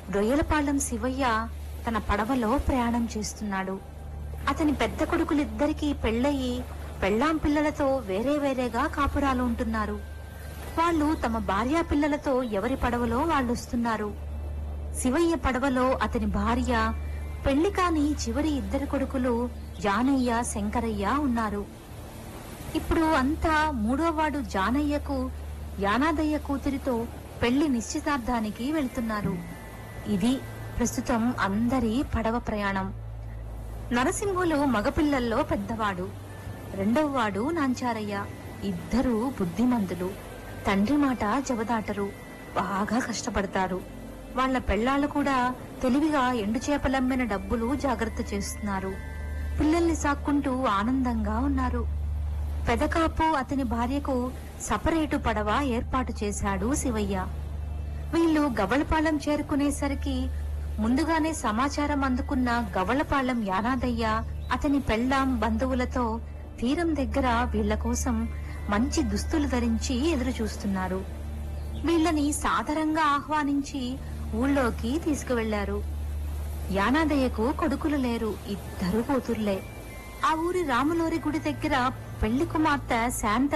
రొయ్యలపాలెం శివయ్య తన పడవలో ప్రయాణం చేస్తున్నాడు అతని పెద్ద కొడుకులిద్దరికీ పెళ్ళయి పెళ్ళాం పిల్లలతో వేరే వేరేగా కాపురాలు ఉంటున్నారు వాళ్ళు తమ భార్యా పిల్లలతో ఎవరి పడవలో వాళ్ళు వస్తున్నారు శివయ్య పడవలో అతని భార్య పెళ్లి కాని చివరి ఇద్దరు కొడుకులు జానయ్య శంకరయ్య ఉన్నారు ఇప్పుడు అంతా మూడోవాడు జానయ్యకు యానాదయ్య కూతురితో పెళ్లి నిశ్చితార్థానికి వెళ్తున్నారు ఇది ప్రస్తుతం అందరి పడవ ప్రయాణం నరసింహులు మగపిల్లల్లో పెద్దవాడు రెండవవాడు నాంచారయ్య ఇద్దరూ బుద్ధిమంతులు తండ్రి మాట జవదాటరు బాగా కష్టపడతారు వాళ్ళ పెళ్ళాళ్ళు కూడా తెలివిగా ఎండు చేపలమ్మిన డబ్బులు జాగ్రత్త చేస్తున్నారు పిల్లల్ని సాక్కుంటూ ఆనందంగా ఉన్నారు పెదకాపు అతని భార్యకు సపరేటు పడవ ఏర్పాటు చేశాడు శివయ్య వీళ్ళు గవళపాలెం చేరుకునేసరికి ముందుగానే సమాచారం అందుకున్న గవళపాలెం యానాదయ్య అతని పెళ్ళాం బంధువులతో తీరం దగ్గర వీళ్ళ కోసం మంచి దుస్తులు ధరించి ఎదురు చూస్తున్నారు వీళ్ళని సాదరంగా ఆహ్వానించి ఊళ్ళోకి తీసుకువెళ్లారు యానాదయ్యకు కొడుకులు లేరు ఇద్దరు కూతుర్లే ఆ ఊరి రాములోరి గుడి దగ్గర పెళ్లి కుమార్తె శాంత